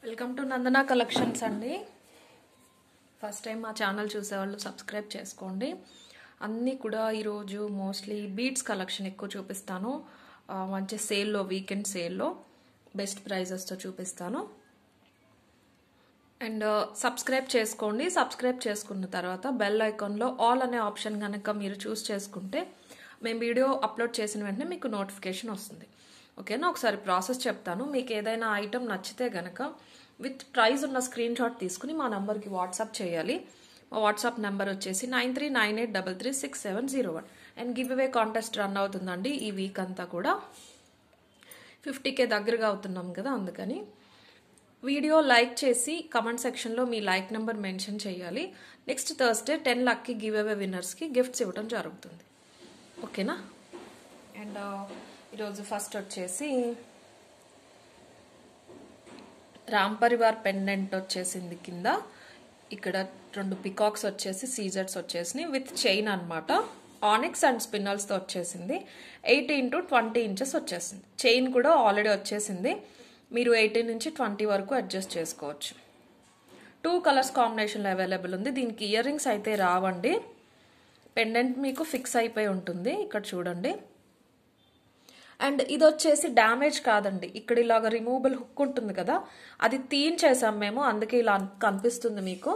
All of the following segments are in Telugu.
వెల్కమ్ టు నందన కలెక్షన్స్ అండి ఫస్ట్ టైం మా ఛానల్ చూసేవాళ్ళు సబ్స్క్రైబ్ చేసుకోండి అన్నీ కూడా ఈరోజు మోస్ట్లీ బీట్స్ కలెక్షన్ ఎక్కువ చూపిస్తాను ఆ, మంచి సేల్లో వీకెండ్ సేల్లో బెస్ట్ ప్రైజెస్తో చూపిస్తాను అండ్ సబ్స్క్రైబ్ చేసుకోండి సబ్స్క్రైబ్ చేసుకున్న తర్వాత బెల్ ఐకాన్లో ఆల్ అనే ఆప్షన్ కనుక మీరు చూస్ చేసుకుంటే మేము వీడియో అప్లోడ్ చేసిన వెంటనే మీకు నోటిఫికేషన్ వస్తుంది ఓకేనా ఒకసారి ప్రాసెస్ చెప్తాను మీకు ఏదైనా ఐటమ్ నచ్చితే గనక విత్ ప్రైస్ ఉన్న స్క్రీన్ షాట్ తీసుకుని మా నంబర్కి వాట్సాప్ చేయాలి మా వాట్సాప్ నెంబర్ వచ్చేసి nine three nine eight double three six seven zero one and giveaway contest run అవుతుందండి ఈ వీక్ అంతా కూడా ఫిఫ్టీకే దగ్గరగా అవుతున్నాం కదా అందుకని వీడియో లైక్ చేసి కమెంట్ సెక్షన్లో మీ లైక్ నెంబర్ మెన్షన్ చేయాలి next Thursday ten lucky giveaway విన్నర్స్కి గిఫ్ట్స్ ఇవ్వడం జరుగుతుంది ఓకేనా అండ్ ఈరోజు ఫస్ట్ వచ్చేసి రామ్ పరివార్ పెండెంట్ వచ్చేసింది కింద ఇక్కడ రెండు పికాక్స్ వచ్చేసి సీజర్స్ వచ్చేసినాయి విత్ చైన్ అనమాట ఆనిక్స్ అండ్ స్పిన్నల్స్తో వచ్చేసింది ఎయిట్ ఇంటూ ట్వంటీ ఇంచెస్ వచ్చేసింది చైన్ కూడా ఆల్రెడీ వచ్చేసింది మీరు ఎయిటీన్ నుంచి ట్వంటీ వరకు అడ్జస్ట్ చేసుకోవచ్చు టూ కలర్స్ కాంబినేషన్లో అవైలబుల్ ఉంది దీనికి ఇయర్ రింగ్స్ అయితే రావండి పెండెంట్ మీకు ఫిక్స్ అయిపోయి ఉంటుంది ఇక్కడ చూడండి అండ్ ఇది వచ్చేసి డ్యామేజ్ కాదండి ఇక్కడ ఇలాగ రిమూవబుల్ హుక్ ఉంటుంది కదా అది తీయించేసాం మేము అందుకే ఇలా కనిపిస్తుంది మీకు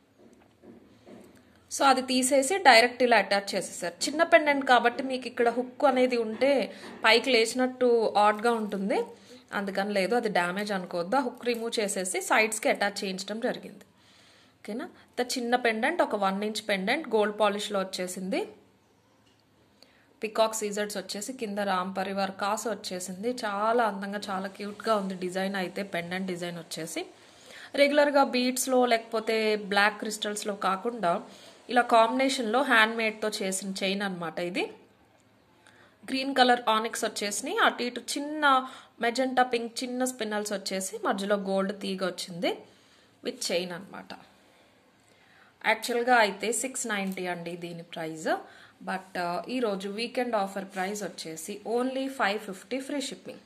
సో అది తీసేసి డైరెక్ట్ ఇలా అటాచ్ చేసేసారు చిన్న పెండెంట్ కాబట్టి మీకు ఇక్కడ హుక్ అనేది ఉంటే పైకి లేచినట్టు ఆడ్గా ఉంటుంది అందుకని లేదు అది డ్యామేజ్ అనుకోవద్దు ఆ హుక్ రిమూవ్ చేసేసి సైడ్స్కి అటాచ్ చేయించడం జరిగింది ఓకేనా ద చిన్న పెండెంట్ ఒక వన్ ఇంచ్ పెండెంట్ గోల్డ్ పాలిష్లో వచ్చేసింది పికాక్ సీజర్స్ వచ్చేసి కింద రామ్ పరివార్ కాసు వచ్చేసింది చాలా అందంగా చాలా క్యూట్గా ఉంది డిజైన్ అయితే పెండెంట్ డిజైన్ వచ్చేసి రెగ్యులర్గా బీట్స్లో లేకపోతే బ్లాక్ క్రిస్టల్స్లో కాకుండా ఇలా కాంబినేషన్లో హ్యాండ్ మేడ్తో చేసిన చైన్ అనమాట ఇది గ్రీన్ కలర్ ఆనిక్స్ వచ్చేసి అటు ఇటు చిన్న మెజెంటా పింక్ చిన్న స్పిన్నల్స్ వచ్చేసి మధ్యలో గోల్డ్ తీగ వచ్చింది విత్ చైన్ అనమాట యాక్చువల్గా అయితే సిక్స్ నైంటీ అండి దీని ప్రైస్ బట్ ఈరోజు వీకెండ్ ఆఫర్ ప్రైస్ వచ్చేసి only five fifty free shipping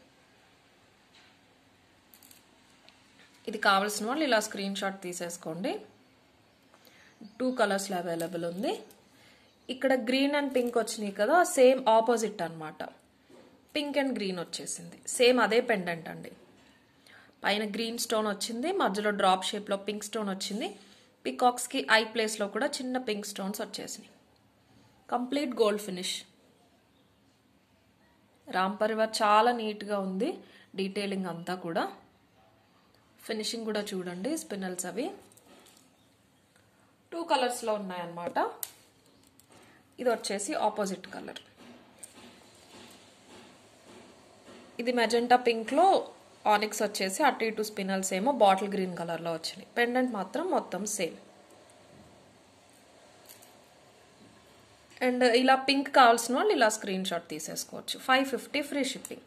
ఇది కావాల్సిన వాళ్ళు ఇలా స్క్రీన్ షాట్ తీసేసుకోండి టూ కలర్స్లో అవైలబుల్ ఉంది ఇక్కడ గ్రీన్ అండ్ పింక్ వచ్చినాయి కదా సేమ్ ఆపోజిట్ అనమాట పింక్ అండ్ గ్రీన్ వచ్చేసింది సేమ్ అదే పెండెంట్ అండి పైన గ్రీన్ స్టోన్ వచ్చింది మధ్యలో డ్రాప్ షేప్లో పింక్ స్టోన్ వచ్చింది పికాక్స్కి ఐ ప్లేస్లో కూడా చిన్న పింక్ స్టోన్స్ వచ్చేసినాయి complete gold finish Ram Parivar చాలా నీట్గా ఉంది డీటెయిలింగ్ అంతా కూడా ఫినిషింగ్ కూడా చూడండి స్పిన్నల్స్ అవి టూ కలర్స్లో ఉన్నాయన్నమాట ఇది వచ్చేసి ఆపోజిట్ కలర్ ఇది మెజెంటా పింక్లో ఆనిక్స్ వచ్చేసి అటు ఇటు స్పినల్స్ ఏమో బాటిల్ గ్రీన్ కలర్లో వచ్చినాయి పెండెంట్ మాత్రం మొత్తం సేమ్ అండ్ ఇలా పింక్ కావాల్సిన వాళ్ళు ఇలా స్క్రీన్ షాట్ తీసేసుకోవచ్చు five fifty free shipping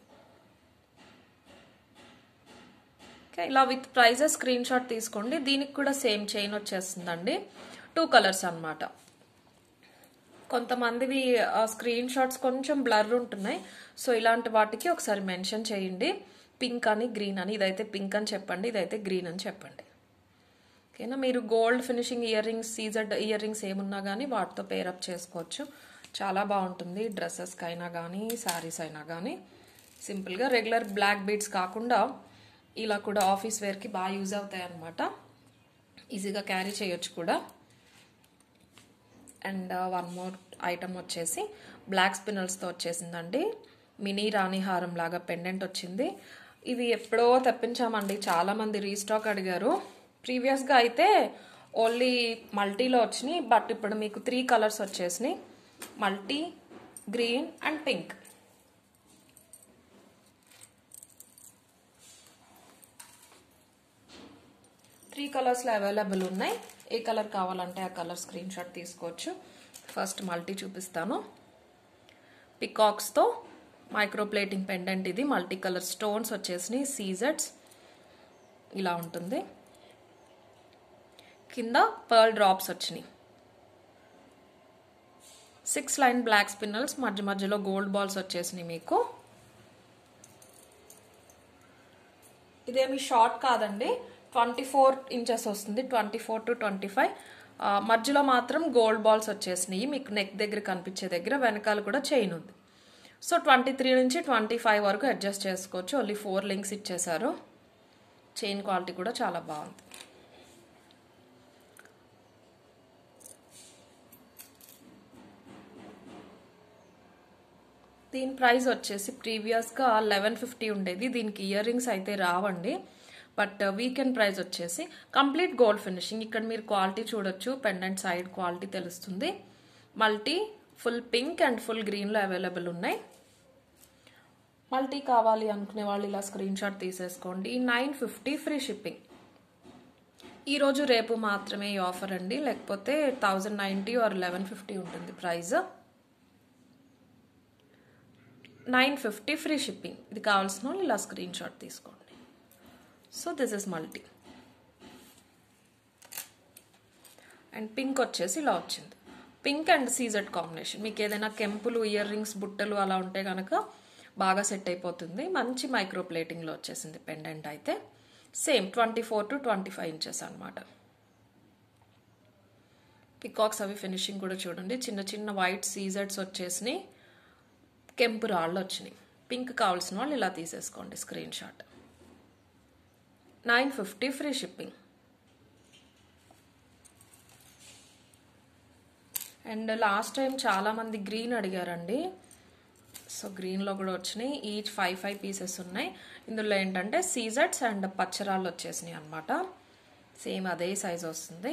okay ఇలా విత్ ప్రైజెస్ స్క్రీన్ షాట్ తీసుకోండి దీనికి కూడా సేమ్ చైన్ వచ్చేస్తుందండి టూ కలర్స్ అనమాట కొంతమందివి స్క్రీన్ షాట్స్ కొంచెం బ్లర్ ఉంటున్నాయి సో ఇలాంటి వాటికి ఒకసారి మెన్షన్ చేయండి పింక్ అని గ్రీన్ అని ఇదైతే పింక్ అని చెప్పండి ఇదైతే గ్రీన్ అని చెప్పండి ఓకేనా మీరు గోల్డ్ ఫినిషింగ్ ఇయర్ రింగ్స్ సీజర్డ్ ఇయర్ రింగ్స్ ఏమున్నా కానీ వాటితో పేరప్ చేసుకోవచ్చు చాలా బాగుంటుంది డ్రెస్సెస్కి అయినా కానీ శారీస్ అయినా కానీ సింపుల్గా రెగ్యులర్ బ్లాక్ బీడ్స్ కాకుండా ఇలా కూడా ఆఫీస్ వేర్కి బాగా యూజ్ అవుతాయి అన్నమాట ఈజీగా క్యారీ చేయొచ్చు కూడా అండ్ వన్ మోర్ ఐటమ్ వచ్చేసి బ్లాక్ స్పిన్నల్స్తో వచ్చేసిందండి మినీ రాణి హారం లాగా పెండెంట్ వచ్చింది ఇవి ఎప్పుడో తెప్పించామండి చాలామంది రీస్టాక్ అడిగారు ప్రీవియస్గా అయితే ఓన్లీ మల్టీలో వచ్చినాయి బట్ ఇప్పుడు మీకు త్రీ కలర్స్ వచ్చేసినాయి multi green and pink three కలర్స్లో అవైలబుల్ ఉన్నాయి ఏ కలర్ కావాలంటే ఆ కలర్ స్క్రీన్ షాట్ తీసుకోవచ్చు ఫస్ట్ మల్టీ చూపిస్తాను పికాక్స్తో మైక్రోప్లేటింగ్ పెండెంట్ ఇది మల్టీ కలర్ స్టోన్స్ వచ్చేసినాయి సీజెట్స్ ఇలా ఉంటుంది కింద పర్ల్ డ్రాప్స్ వచ్చినాయి సిక్స్ లైన్ బ్లాక్ స్పిన్నల్స్ మధ్య మధ్యలో గోల్డ్ బాల్స్ వచ్చేసినాయి మీకు ఇదేమి షార్ట్ కాదండి ట్వంటీ ఫోర్ ఇంచెస్ వస్తుంది twenty four to twenty five మధ్యలో మాత్రం గోల్డ్ బాల్స్ వచ్చేసినాయి మీకు నెక్ దగ్గర కనిపించే దగ్గర వెనకాల కూడా చైన్ ఉంది సో ట్వంటీ త్రీ నుంచి ట్వంటీ ఫైవ్ వరకు అడ్జస్ట్ చేసుకోవచ్చు ఓన్లీ ఫోర్ లింక్స్ ఇచ్చేసారు చైన్ క్వాలిటీ కూడా చాలా బాగుంది దీని ప్రైస్ వచ్చేసి ప్రీవియస్గా లెవెన్ ఫిఫ్టీ ఉండేది దీనికి ఇయర్ రింగ్స్ అయితే రావండి బట్ వీకెండ్ ప్రైస్ వచ్చేసి కంప్లీట్ గోల్డ్ ఫినిషింగ్ ఇక్కడ మీరు క్వాలిటీ చూడొచ్చు పెండెంట్ సైడ్ క్వాలిటీ తెలుస్తుంది multi full pink and full గ్రీన్లో అవైలబుల్ ఉన్నాయి మల్టీ కావాలి అనుకునే వాళ్ళు ఇలా స్క్రీన్ షాట్ తీసేసుకోండి నైన్ ఫిఫ్టీ ఫ్రీ షిప్పింగ్ ఈరోజు రేపు మాత్రమే ఈ ఆఫర్ అండి లేకపోతే thousand ninety or eleven fifty ఉంటుంది price nine fifty free shipping ఇది కావాల్సిన వాళ్ళు ఇలా స్క్రీన్ షాట్ తీసుకోండి so this is multi and pink వచ్చేసి ఇలా వచ్చింది పింక్ అండ్ సీజెడ్ కాంబినేషన్ మీకు ఏదైనా కెంపులు ఇయర్ రింగ్స్ బుట్టలు అలా ఉంటే కనుక బాగా సెట్ అయిపోతుంది మంచి మైక్రో ప్లేటింగ్లో వచ్చేసింది పెండెంట్ అయితే same twenty four to twenty five inches అనమాట పికాక్స్ అవి ఫినిషింగ్ కూడా చూడండి చిన్న చిన్న వైట్ సీజెడ్స్ వచ్చేసినాయి కెంపు రాళ్ళు వచ్చినాయి పింక్ కావాల్సిన వాళ్ళు ఇలా తీసేసుకోండి screenshot nine fifty free shipping and last time చాలామంది గ్రీన్ అడిగారండి సో గ్రీన్లో కూడా వచ్చినాయి ఈచ్ ఫైవ్ ఫైవ్ పీసెస్ ఉన్నాయి ఇందులో ఏంటంటే సీజెట్స్ అండ్ పచ్చరాళ్ళు వచ్చేసినాయి అనమాట సేమ్ అదే సైజ్ వస్తుంది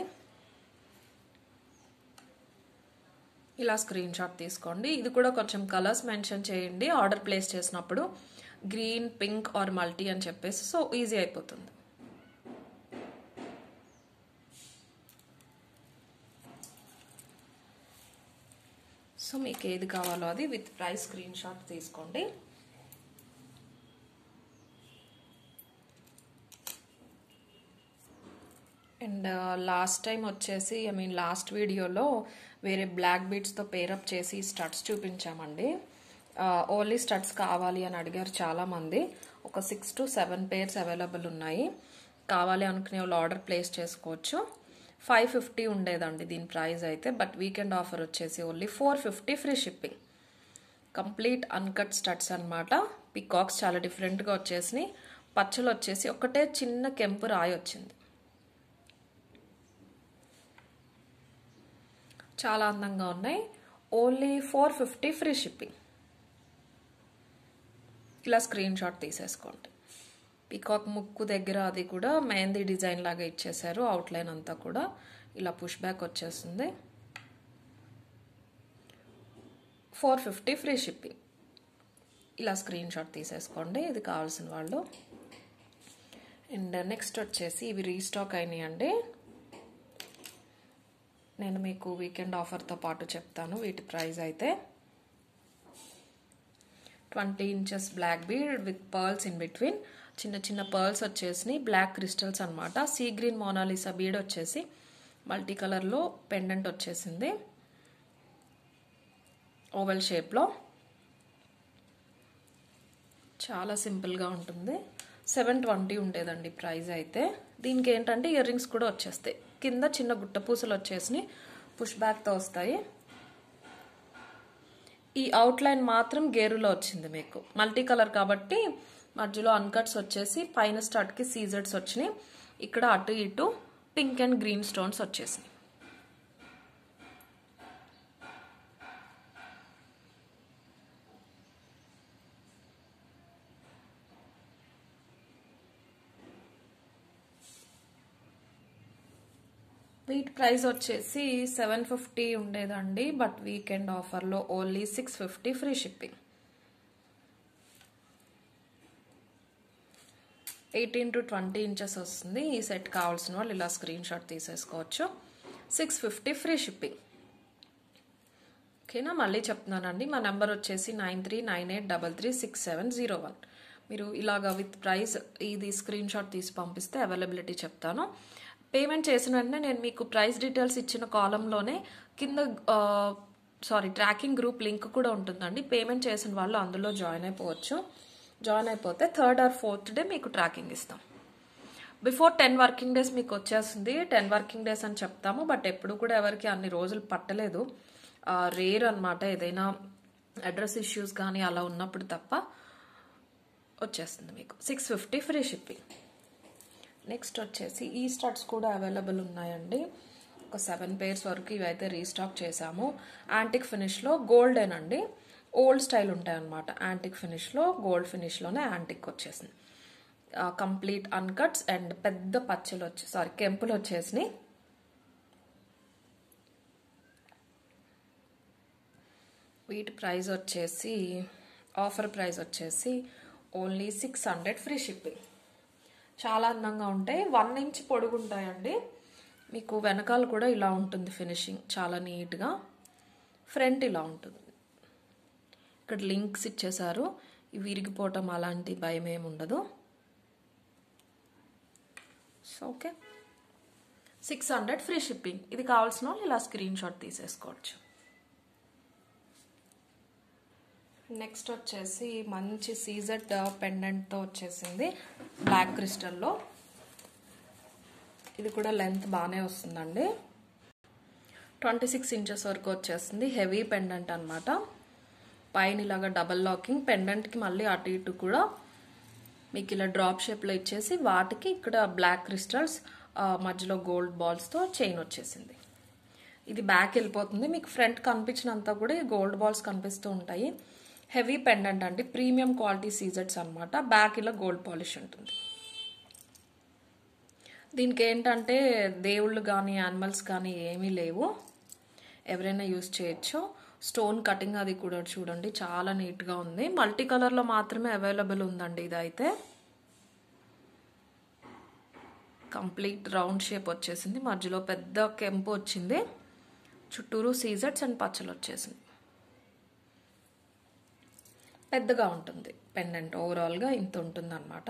ఇలా స్క్రీన్ షాట్ తీసుకోండి ఇది కూడా కొంచెం కలర్స్ మెన్షన్ చేయండి ఆర్డర్ ప్లేస్ చేసినప్పుడు గ్రీన్ పింక్ ఆర్ మల్టీ అని చెప్పేసి సో ఈజీ అయిపోతుంది సో మీకు ఏది కావాలో అది విత్ ప్రైస్ స్క్రీన్ షాట్ తీసుకోండి అండ్ లాస్ట్ టైం వచ్చేసి ఐ మీన్ లాస్ట్ వీడియోలో వేరే బ్లాక్ బీట్స్తో పేరప్ చేసి స్టడ్స్ చూపించామండి ఓన్లీ స్టడ్స్ కావాలి అని అడిగారు చాలామంది ఒక six to seven pairs available ఉన్నాయి కావాలి అనుకునే వాళ్ళు ఆర్డర్ ప్లేస్ చేసుకోవచ్చు ఫైవ్ ఫిఫ్టీ ఉండేదండి దీని ప్రైస్ అయితే బట్ వీకెండ్ ఆఫర్ వచ్చేసి only four fifty free shipping complete uncut studs అనమాట పికాక్స్ చాలా డిఫరెంట్గా వచ్చేసినాయి పచ్చలు వచ్చేసి ఒకటే చిన్న కెంపు రాయి వచ్చింది చాలా అందంగా ఉన్నాయి only four fifty free shipping ఇలా స్క్రీన్ షాట్ తీసేసుకోండి పీకాక్ ముక్కు దగ్గర అది కూడా మెహందీ డిజైన్ లాగా ఇచ్చేసారు అవుట్లైన్ అంతా కూడా ఇలా పుష్ బ్యాక్ వచ్చేస్తుంది ఫోర్ ఫిఫ్టీ ఫ్రీ షిప్పింగ్ ఇలా స్క్రీన్ షాట్ తీసేసుకోండి ఇది కావాల్సిన వాళ్ళు అండ్ నెక్స్ట్ వచ్చేసి ఇవి రీస్టాక్ అయినాయండి నేను మీకు వీకెండ్ ఆఫర్తో పాటు చెప్తాను వీటి ప్రైస్ అయితే twenty inches black bead with pearls in between చిన్న చిన్న పర్ల్స్ వచ్చేసి బ్లాక్ క్రిస్టల్స్ అనమాట సీ గ్రీన్ మోనాలిసా బీడ్ వచ్చేసి మల్టీ కలర్లో పెండెంట్ వచ్చేసింది ఓవెల్ షేప్లో చాలా సింపుల్గా ఉంటుంది సెవెన్ ట్వంటీ ఉండేదండి ప్రైస్ అయితే దీనికి ఏంటంటే ఇయర్ రింగ్స్ కూడా వచ్చేస్తాయి కింద చిన్న గుట్ట పూసలు వచ్చేసి పుష్ బ్యాక్తో వస్తాయి ఈ అవుట్లైన్ మాత్రం గేరులో వచ్చింది మీకు మల్టీ కలర్ కాబట్టి మధ్యలో అన్కట్స్ వచ్చేసి పైన స్టార్ట్కి సీజర్స్ వచ్చినాయి ఇక్కడ అటు ఇటు పింక్ అండ్ గ్రీన్ స్టోన్స్ వచ్చేసినాయి వీటి ప్రైస్ వచ్చేసి సెవెన్ ఫిఫ్టీ ఉండేదండి బట్ వీకెండ్ ఆఫర్లో only six fifty free shipping eighteen to twenty inches వస్తుంది ఈ సెట్ కావాల్సిన వాళ్ళు ఇలా స్క్రీన్ షాట్ తీసేసుకోవచ్చు సిక్స్ ఫిఫ్టీ ఫ్రీ షిప్పింగ్ ఓకేనా మళ్ళీ చెప్తున్నానండి మా నెంబర్ వచ్చేసి nine three nine eight double three six seven zero one మీరు ఇలాగా విత్ ప్రైస్ ఇది స్క్రీన్ షాట్ తీసి పంపిస్తే అవైలబిలిటీ చెప్తాను పేమెంట్ చేసిన వెంటనే నేను మీకు ప్రైస్ డీటెయిల్స్ ఇచ్చిన కాలంలోనే కింద సారీ ట్రాకింగ్ గ్రూప్ లింక్ కూడా ఉంటుందండి పేమెంట్ చేసిన వాళ్ళు అందులో జాయిన్ అయిపోవచ్చు జాయిన్ అయిపోతే థర్డ్ ఆర్ ఫోర్త్ డే మీకు ట్రాకింగ్ ఇస్తాం బిఫోర్ టెన్ వర్కింగ్ డేస్ మీకు వచ్చేస్తుంది టెన్ వర్కింగ్ డేస్ అని చెప్తాము బట్ ఎప్పుడు కూడా ఎవరికి అన్ని రోజులు పట్టలేదు రేర్ అన్నమాట ఏదైనా అడ్రస్ ఇష్యూస్ కానీ అలా ఉన్నప్పుడు తప్ప వచ్చేస్తుంది మీకు six fifty free shipping next వచ్చేసి ఈ స్టార్ట్స్ కూడా అవైలబుల్ ఉన్నాయండి ఒక సెవెన్ పేర్స్ వరకు ఇవైతే రీస్టాక్ చేశాము యాంటిక్ ఫినిష్లో గోల్డెన్ అండి ఓల్డ్ స్టైల్ ఉంటాయి అనమాట యాంటిక్ ఫినిష్లో గోల్డ్ ఫినిష్లోనే యాంటిక్ వచ్చేసింది కంప్లీట్ అన్కట్స్ అండ్ పెద్ద పచ్చలు వచ్చి సారీ కెంపులు వచ్చేసినాయి వీటి ప్రైస్ వచ్చేసి ఆఫర్ ప్రైస్ వచ్చేసి only six hundred free shipping చాలా అందంగా ఉంటాయి వన్ ఇంచ్ పొడుగుంటాయండి మీకు వెనకాల కూడా ఇలా ఉంటుంది ఫినిషింగ్ చాలా నీట్గా ఫ్రంట్ ఇలా ఉంటుంది ఇక్కడ లింక్స్ ఇచ్చేసారు ఇవి విరిగిపోవటం అలాంటి భయం ఏమి ఉండదు so okay six hundred free shipping ఇది కావాల్సిన వాళ్ళు ఇలా స్క్రీన్ షాట్ తీసేసుకోవచ్చు నెక్స్ట్ వచ్చేసి మంచి సీజెడ్ పెండెంట్తో వచ్చేసింది బ్లాక్ క్రిస్టల్లో ఇది కూడా లెంత్ బాగానే వస్తుందండి ట్వంటీ సిక్స్ ఇంచెస్ వరకు వచ్చేస్తుంది హెవీ పెండెంట్ అనమాట పైన ఇలాగా డబల్ లాకింగ్ పెండెంట్కి మళ్ళీ అటు ఇటు కూడా మీకు ఇలా డ్రాప్ షేప్లో ఇచ్చేసి వాటికి ఇక్కడ బ్లాక్ క్రిస్టల్స్ మధ్యలో గోల్డ్ బాల్స్తో చైన్ వచ్చేసింది ఇది బ్యాక్ వెళ్ళిపోతుంది మీకు ఫ్రంట్ కనిపించినంత కూడా ఈ గోల్డ్ బాల్స్ కనిపిస్తూ ఉంటాయి హెవీ పెండెంట్ అండి ప్రీమియం క్వాలిటీ సీజెట్స్ అనమాట బ్యాక్ ఇలా గోల్డ్ పాలిష్ ఉంటుంది దీనికి ఏంటంటే దేవుళ్ళు కానీ యానిమల్స్ కానీ ఏమీ లేవు ఎవరైనా యూస్ చేయొచ్చు స్టోన్ కటింగ్ అది కూడా చూడండి చాలా నీట్గా ఉంది మల్టీ కలర్లో మాత్రమే అవైలబుల్ ఉందండి ఇదైతే కంప్లీట్ రౌండ్ షేప్ వచ్చేసింది మధ్యలో పెద్ద కెంపు వచ్చింది చుట్టూరు సీజెట్స్ అండ్ పచ్చలు వచ్చేసింది పెద్దగా ఉంటుంది పెండెంట్ ఓవరాల్గా ఇంత ఉంటుంది అనమాట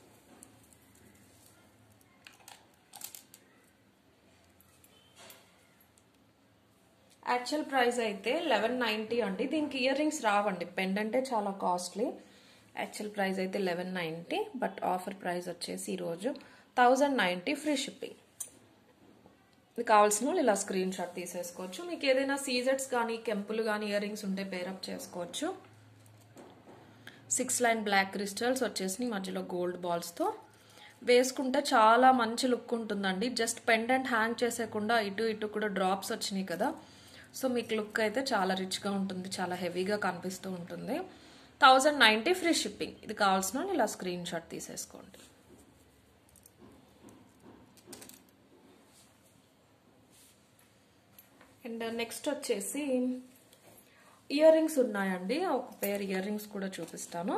యాక్చువల్ ప్రైస్ అయితే లెవెన్ నైంటీ అండి దీనికి ఇయర్ రింగ్స్ రావండి పెండెంటే చాలా కాస్ట్లీ యాక్చువల్ ప్రైస్ అయితే eleven ninety but offer price వచ్చేసి ఈరోజు థౌజండ్ నైంటీ ఫ్రీ షిప్పింగ్ ఇది కావాల్సిన వాళ్ళు ఇలా స్క్రీన్ షాట్ తీసేసుకోవచ్చు మీకు ఏదైనా సీజెట్స్ కానీ కెంపులు కానీ ఇయర్ రింగ్స్ ఉంటే పేరప్ చేసుకోవచ్చు సిక్స్ లైన్ బ్లాక్ క్రిస్టల్స్ వచ్చేసి మధ్యలో గోల్డ్ బాల్స్తో వేసుకుంటే చాలా మంచి లుక్ ఉంటుందండి జస్ట్ పెండెంట్ హ్యాంగ్ చేసేకుండా ఇటు ఇటు కూడా డ్రాప్స్ వచ్చినాయి కదా సో మీకు లుక్ అయితే చాలా రిచ్గా ఉంటుంది చాలా హెవీగా కనిపిస్తూ ఉంటుంది థౌజండ్ నైంటీ ఫ్రీ షిప్పింగ్ ఇది కావాల్సిన వాళ్ళు ఇలా స్క్రీన్ షాట్ తీసేసుకోండి అండ్ నెక్స్ట్ వచ్చేసి ఇయర్ రింగ్స్ ఉన్నాయండి ఒక పేర్ ఇయర్ రింగ్స్ కూడా చూపిస్తాను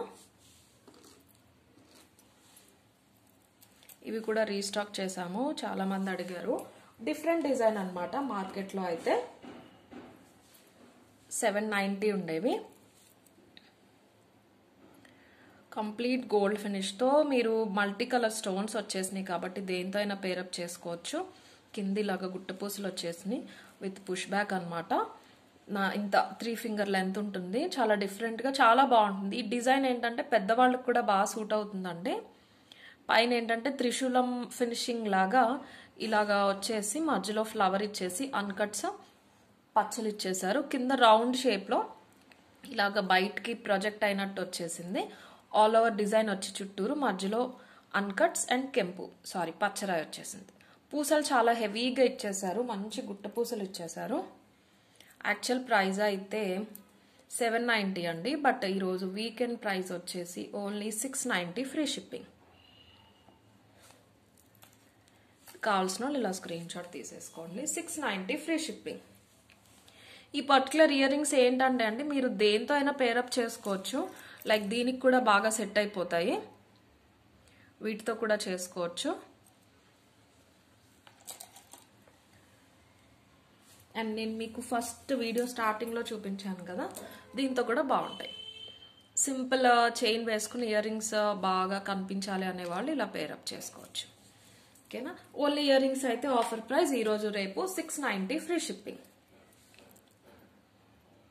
ఇవి కూడా రీస్టాక్ చేశాము చాలా మంది అడిగారు డిఫరెంట్ డిజైన్ అనమాట మార్కెట్లో అయితే సెవెన్ నైంటీ ఉండేవి కంప్లీట్ గోల్డ్ ఫినిష్తో మీరు మల్టీ కలర్ స్టోన్స్ వచ్చేసినాయి కాబట్టి దేంతో అయినా పేరప్ చేసుకోవచ్చు కింది ఇలాగా గుట్టపూసలు వచ్చేసినాయి విత్ పుష్ బ్యాక్ అనమాట నా ఇంత త్రీ ఫింగర్ లెంత్ ఉంటుంది చాలా డిఫరెంట్గా చాలా బాగుంటుంది ఈ డిజైన్ ఏంటంటే పెద్దవాళ్ళకి కూడా బాగా సూట్ అవుతుందండి పైన ఏంటంటే త్రిశూలం ఫినిషింగ్ లాగా ఇలాగా వచ్చేసి మధ్యలో ఫ్లవర్ ఇచ్చేసి అన్కట్స్ పచ్చలు ఇచ్చేసారు కింద రౌండ్ షేప్లో ఇలాగ బయటికి ప్రొజెక్ట్ అయినట్టు వచ్చేసింది ఆల్ ఓవర్ డిజైన్ వచ్చి చుట్టూరు మధ్యలో అన్కట్స్ అండ్ కెంపు సారీ పచ్చరాయి వచ్చేసింది పూసలు చాలా హెవీగా ఇచ్చేసారు మంచి గుట్ట పూసలు ఇచ్చేసారు యాక్చువల్ ప్రైస్ అయితే సెవెన్ నైంటీ అండి బట్ ఈరోజు వీకెండ్ ప్రైస్ వచ్చేసి only six ninety free shipping కావాల్సిన వాళ్ళు ఇలా స్క్రీన్ షాట్ తీసేసుకోండి సిక్స్ నైంటీ ఫ్రీ షిప్పింగ్ ఈ పర్టికులర్ ఇయర్ రింగ్స్ ఏంటంటే అండి మీరు దేంతో అయినా పేరప్ చేసుకోవచ్చు లైక్ దీనికి కూడా బాగా సెట్ అయిపోతాయి వీటితో కూడా చేసుకోవచ్చు అండ్ నేను మీకు ఫస్ట్ వీడియో స్టార్టింగ్లో చూపించాను కదా దీంతో కూడా బాగుంటాయి సింపుల్ చైన్ వేసుకుని ఇయర్ రింగ్స్ బాగా కనిపించాలి అనేవాళ్ళు ఇలా పేరప్ చేసుకోవచ్చు ఓకేనా ఓన్లీ ఇయర్ రింగ్స్ అయితే ఆఫర్ ప్రైస్ ఈరోజు రేపు six ninety free shipping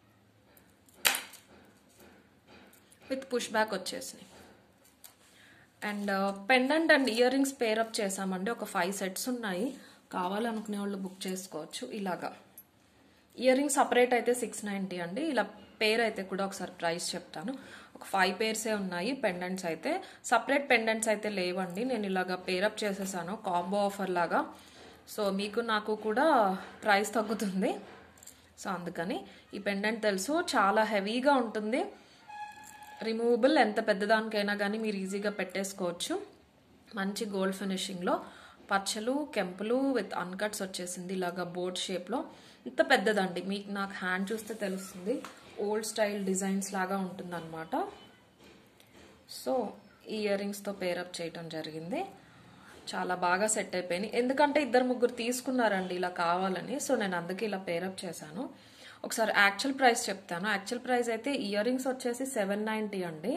with push back వచ్చేసినాయి and pendant and earrings pair up చేసామండి ఒక ఫైవ్ సెట్స్ ఉన్నాయి కావాలనుకునే వాళ్ళు బుక్ చేసుకోవచ్చు ఇలాగా ఇయర్ రింగ్స్ సపరేట్ అయితే సిక్స్ నైంటీ అండి ఇలా పేర్ అయితే కూడా ఒకసారి ప్రైస్ చెప్తాను ఒక ఫైవ్ పేర్సే ఉన్నాయి పెండెంట్స్ అయితే సపరేట్ పెండెంట్స్ అయితే లేవండి నేను ఇలాగా పేరప్ చేసేసాను కాంబో ఆఫర్ లాగా సో మీకు నాకు కూడా ప్రైస్ తగ్గుతుంది సో అందుకని ఈ పెండెంట్ తెలుసు చాలా హెవీగా ఉంటుంది రిమూవబుల్ ఎంత పెద్దదానికైనా కానీ మీరు ఈజీగా పెట్టేసుకోవచ్చు మంచి గోల్డ్ ఫినిషింగ్లో పచ్చలు కెంపులు విత్ అన్కట్స్ వచ్చేసింది ఇలాగా బోర్డ్ షేప్లో ఇంత పెద్దదండి మీకు నాకు హ్యాండ్ చూస్తే తెలుస్తుంది ఓల్డ్ స్టైల్ డిజైన్స్ లాగా ఉంటుందన్నమాట సో ఈ ఇయర్ రింగ్స్తో పేరప్ చేయటం జరిగింది చాలా బాగా సెట్ అయిపోయినాయి ఎందుకంటే ఇద్దరు ముగ్గురు తీసుకున్నారండి ఇలా కావాలని సో నేను అందుకే ఇలా పేరప్ చేశాను ఒకసారి యాక్చువల్ ప్రైస్ చెప్తాను యాక్చువల్ ప్రైస్ అయితే ఇయర్ రింగ్స్ వచ్చేసి సెవెన్ నైంటీ అండి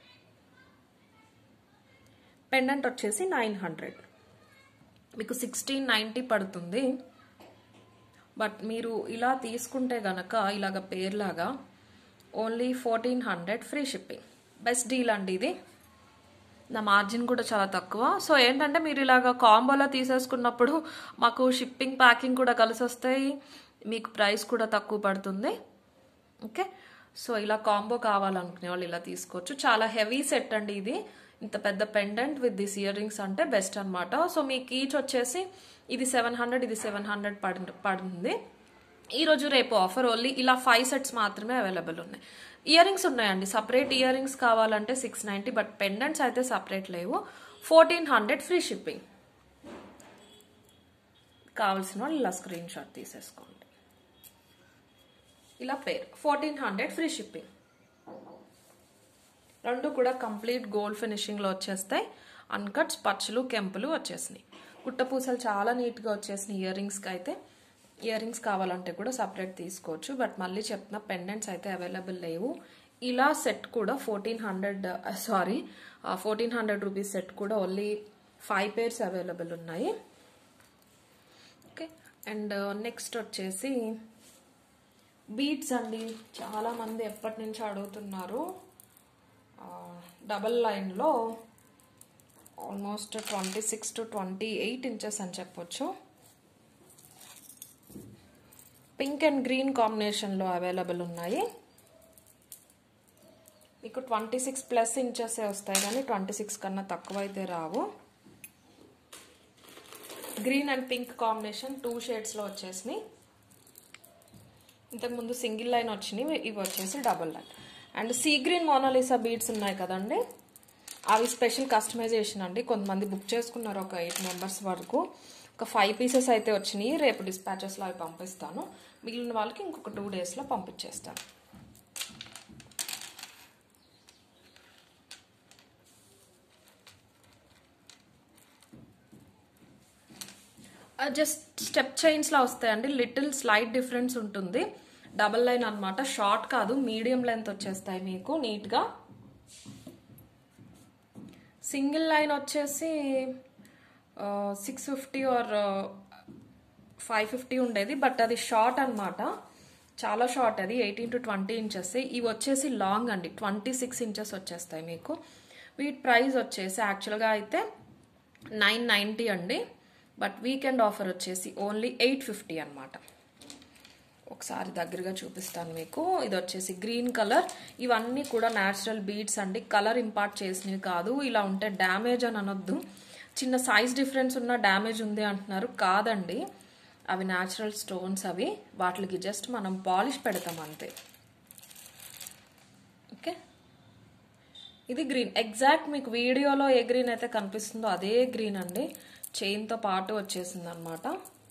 పెండెంట్ వచ్చేసి నైన్ హండ్రెడ్ మీకు సిక్స్టీన్ నైంటీ పడుతుంది బట్ మీరు ఇలా తీసుకుంటే గనక ఇలాగ పేర్లాగా only fourteen hundred free shipping best deal అండి ఇది నా మార్జిన్ కూడా చాలా తక్కువ సో ఏంటంటే మీరు ఇలాగ కాంబోలో తీసేసుకున్నప్పుడు మాకు షిప్పింగ్ ప్యాకింగ్ కూడా కలిసి వస్తాయి మీకు ప్రైస్ కూడా తక్కువ పడుతుంది ఓకే సో ఇలా కాంబో కావాలనుకునే వాళ్ళు ఇలా తీసుకోవచ్చు చాలా హెవీ సెట్ అండి ఇది ఇంత పెద్ద pendant with this earrings అంటే బెస్ట్ అనమాట సో మీకు ఈచ్ వచ్చేసి ఇది సెవెన్ హండ్రెడ్ ఇది సెవెన్ హండ్రెడ్ పడి పడుతుంది ఈరోజు రేపు ఆఫర్ ఓన్లీ ఇలా ఫైవ్ సెట్స్ మాత్రమే అవైలబుల్ ఉన్నాయి ఇయర్ రింగ్స్ ఉన్నాయండి సపరేట్ ఇయర్ రింగ్స్ కావాలంటే సిక్స్ నైంటీ బట్ పెండెంట్స్ అయితే సపరేట్ లేవు ఫోర్టీన్ హండ్రెడ్ ఫ్రీ షిప్పింగ్ కావాల్సిన వాళ్ళు ఇలా స్క్రీన్ షాట్ తీసేసుకోండి ఇలా పేరు ఫోర్టీన్ హండ్రెడ్ ఫ్రీ షిప్పింగ్ రెండు కూడా కంప్లీట్ గోల్డ్ ఫినిషింగ్లో వచ్చేస్తాయి అన్కట్స్ పచ్చలు కెంపులు వచ్చేసినాయి గుట్టపూసలు చాలా నీట్గా వచ్చేసినాయి ఇయర్ రింగ్స్కి అయితే ఇయర్ రింగ్స్ కావాలంటే కూడా సపరేట్ తీసుకోవచ్చు బట్ మళ్ళీ చెప్తున్న పెండెంట్స్ అయితే అవైలబుల్ లేవు ఇలా సెట్ కూడా fourteen hundred sorry fourteen hundred rupees set కూడా ఓన్లీ ఫైవ్ పేర్స్ అవైలబుల్ ఉన్నాయి ఓకే అండ్ నెక్స్ట్ వచ్చేసి బీట్స్ అండి చాలామంది ఎప్పటి నుంచి అడుగుతున్నారు డబల్ లైన్లో almost twenty six to twenty eight inches అని చెప్పొచ్చు పింక్ అండ్ గ్రీన్ కాంబినేషన్లో అవైలబుల్ ఉన్నాయి మీకు ట్వంటీ సిక్స్ ప్లస్ ఇంచెస్ వస్తాయి కానీ ట్వంటీ సిక్స్ కన్నా తక్కువ అయితే రావు green and pink combination two షేడ్స్లో వచ్చేసినాయి ఇంతకుముందు సింగిల్ లైన్ వచ్చినాయి ఇవి వచ్చేసి double line and sea green Mona Lisa beads ఉన్నాయి కదండి అవి స్పెషల్ కస్టమైజేషన్ అండి కొంతమంది బుక్ చేసుకున్నారు ఒక ఎయిట్ మెంబర్స్ వరకు ఒక ఫైవ్ పీసెస్ అయితే వచ్చినాయి రేపు డిస్పాచెస్లో అవి పంపిస్తాను మిగిలిన వాళ్ళకి ఇంకొక టూ డేస్లో పంపించేస్తాను జస్ట్ స్టెప్ చైన్స్లా వస్తాయండి లిటిల్ స్లైట్ డిఫరెన్స్ ఉంటుంది డబల్ లైన్ అనమాట షార్ట్ కాదు మీడియం లెంత్ వచ్చేస్తాయి మీకు నీట్గా సింగిల్ లైన్ వచ్చేసి six fifty or five fifty ఉండేది బట్ అది షార్ట్ అనమాట చాలా షార్ట్ అది ఎయిటీన్ టు ట్వంటీ ఇంచెస్ ఇవి వచ్చేసి లాంగ్ అండి ట్వంటీ సిక్స్ ఇంచెస్ వచ్చేస్తాయి మీకు వీటి ప్రైస్ వచ్చేసి యాక్చువల్గా అయితే నైన్ నైంటీ అండి బట్ వీకెండ్ ఆఫర్ వచ్చేసి ఓన్లీ ఎయిట్ ఫిఫ్టీ అనమాట ఒకసారి దగ్గరగా చూపిస్తాను మీకు ఇది వచ్చేసి గ్రీన్ కలర్ ఇవన్నీ కూడా న్యాచురల్ బీడ్స్ అండి కలర్ ఇంపార్ట్ చేసినవి కాదు ఇలా ఉంటే డ్యామేజ్ అని అనొద్దు చిన్న సైజ్ డిఫరెన్స్ ఉన్న డ్యామేజ్ ఉంది అంటున్నారు కాదండి అవి న్యాచురల్ స్టోన్స్ అవి వాటికి జస్ట్ మనం పాలిష్ పెడతాం అంతే ఓకే ఇది గ్రీన్ ఎగ్జాక్ట్ మీకు వీడియోలో ఏ గ్రీన్ అయితే కనిపిస్తుందో అదే గ్రీన్ అండి చైన్తో పాటు వచ్చేసింది అనమాట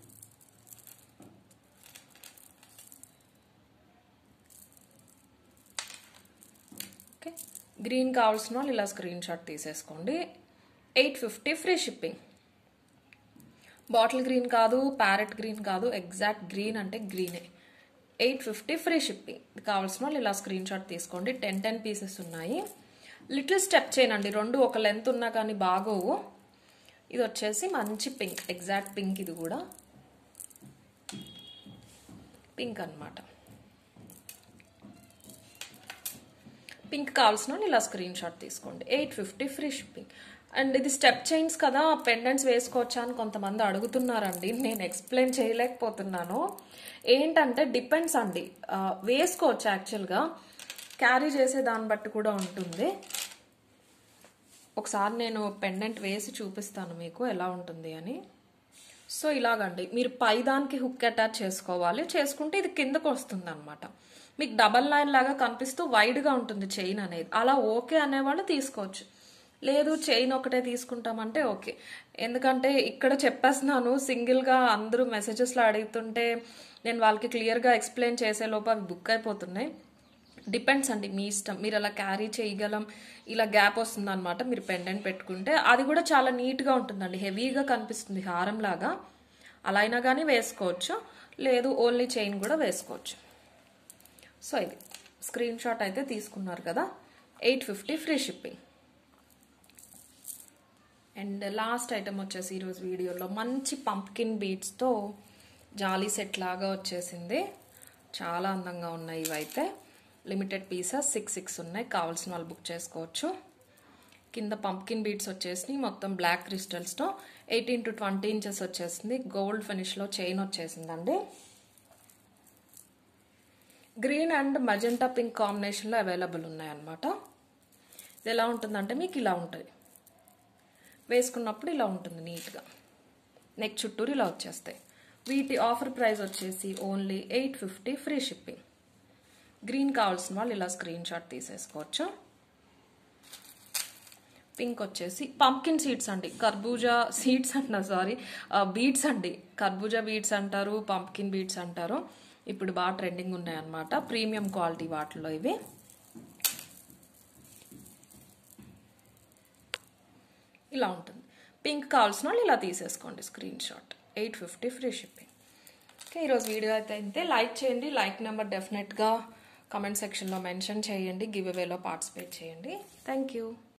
ఓకే గ్రీన్ కావాల్సిన వాళ్ళు ఇలా స్క్రీన్ షాట్ తీసేసుకోండి eight fifty free shipping bottle green కాదు ప్యారెట్ గ్రీన్ కాదు ఎగ్జాక్ట్ గ్రీన్ అంటే గ్రీనే ఎయిట్ ఫిఫ్టీ ఫ్రీ షిప్పింగ్ కావాల్సిన వాళ్ళు ఇలా స్క్రీన్ షాట్ తీసుకోండి టెన్ టెన్ పీసెస్ ఉన్నాయి లిటిల్ స్టెప్ చేయనండి రెండు ఒక లెంత్ ఉన్నా కానీ బాగోవు ఇది వచ్చేసి మంచి పింక్ ఎగ్జాక్ట్ పింక్ ఇది కూడా పింక్ అనమాట పింక్ కావాల్సిన ఇలా స్క్రీన్ షాట్ తీసుకోండి eight fifty free shipping and ఇది స్టెప్ చైన్స్ కదా పెండెంట్స్ వేసుకోవచ్చా అని కొంతమంది అడుగుతున్నారండి నేను ఎక్స్ప్లెయిన్ చేయలేకపోతున్నాను ఏంటంటే డిపెండ్స్ అండి ఆ, వేసుకోవచ్చు యాక్చువల్గా క్యారీ చేసే దాన్ని బట్టి కూడా ఉంటుంది ఒకసారి నేను పెండెంట్ వేసి చూపిస్తాను మీకు ఎలా ఉంటుంది అని సో ఇలాగండి మీరు పైదానికి హుక్ అటాచ్ చేసుకోవాలి చేసుకుంటే ఇది కిందకు వస్తుంది అనమాట మీకు డబల్ లైన్ లాగా కనిపిస్తూ వైడ్గా ఉంటుంది చైన్ అనేది అలా ఓకే అనేవాళ్ళు తీసుకోవచ్చు లేదు చైన్ ఒకటే తీసుకుంటామంటే ఓకే ఎందుకంటే ఇక్కడ చెప్పేస్తున్నాను సింగిల్గా అందరూ మెసేజెస్లో అడుగుతుంటే నేను వాళ్ళకి క్లియర్గా ఎక్స్ప్లెయిన్ చేసే లోపు అవి బుక్ అయిపోతున్నాయి డిపెండ్స్ అండి మీ ఇష్టం మీరు అలా క్యారీ చేయగలం ఇలా గ్యాప్ వస్తుంది అనమాట మీరు పెండెంట్ పెట్టుకుంటే అది కూడా చాలా నీట్గా ఉంటుందండి హెవీగా కనిపిస్తుంది హారం లాగా అలా అయినా కానీ వేసుకోవచ్చు లేదు ఓన్లీ చైన్ కూడా వేసుకోవచ్చు సో ఇది స్క్రీన్ షాట్ అయితే తీసుకున్నారు కదా eight fifty free shipping and last item వచ్చేసి ఈరోజు వీడియోలో మంచి పంప్కిన్ బీట్స్తో జాలీ సెట్ లాగా వచ్చేసింది చాలా అందంగా ఉన్నాయి ఇవైతే లిమిటెడ్ పీసెస్ సిక్స్ సిక్స్ ఉన్నాయి కావాల్సిన వాళ్ళు బుక్ చేసుకోవచ్చు కింద పంప్కిన్ బీట్స్ వచ్చేసి మొత్తం బ్లాక్ క్రిస్టల్స్తో ఎయిటీన్ టు ట్వంటీ ఇంచెస్ వచ్చేసింది గోల్డ్ ఫినిష్లో చైన్ వచ్చేసిందండి గ్రీన్ అండ్ మజెంటా పింక్ కాంబినేషన్లో అవైలబుల్ ఉన్నాయన్నమాట ఇది ఎలా ఉంటుందంటే మీకు ఇలా ఉంటుంది వేసుకున్నప్పుడు ఇలా ఉంటుంది నీట్గా నెక్ చుట్టూరు ఇలా వచ్చేస్తాయి వీటి ఆఫర్ ప్రైస్ వచ్చేసి only eight fifty free shipping green కావాల్సిన వాళ్ళు ఇలా స్క్రీన్ షాట్ తీసేసుకోవచ్చు పింక్ వచ్చేసి పంకిన్ సీడ్స్ అండి కర్బూజా సీడ్స్ అంటున్నా సారీ బీడ్స్ అండి కర్బూజా బీడ్స్ అంటారు పంకిన్ బీడ్స్ అంటారు ఇప్పుడు బాగా ట్రెండింగ్ ఉన్నాయన్నమాట ప్రీమియం క్వాలిటీ వాటిలో ఇవి ఇలా ఉంటుంది పింక్ కావాల్సిన వాళ్ళు ఇలా తీసేసుకోండి screenshot eight fifty free shipping okay ఈరోజు వీడియో అయితే అయితే లైక్ చేయండి లైక్ నెంబర్ డెఫినెట్గా కమెంట్ సెక్షన్లో మెన్షన్ చేయండి గివ్ అవేలో పార్టిసిపేట్ చేయండి థ్యాంక్ యూ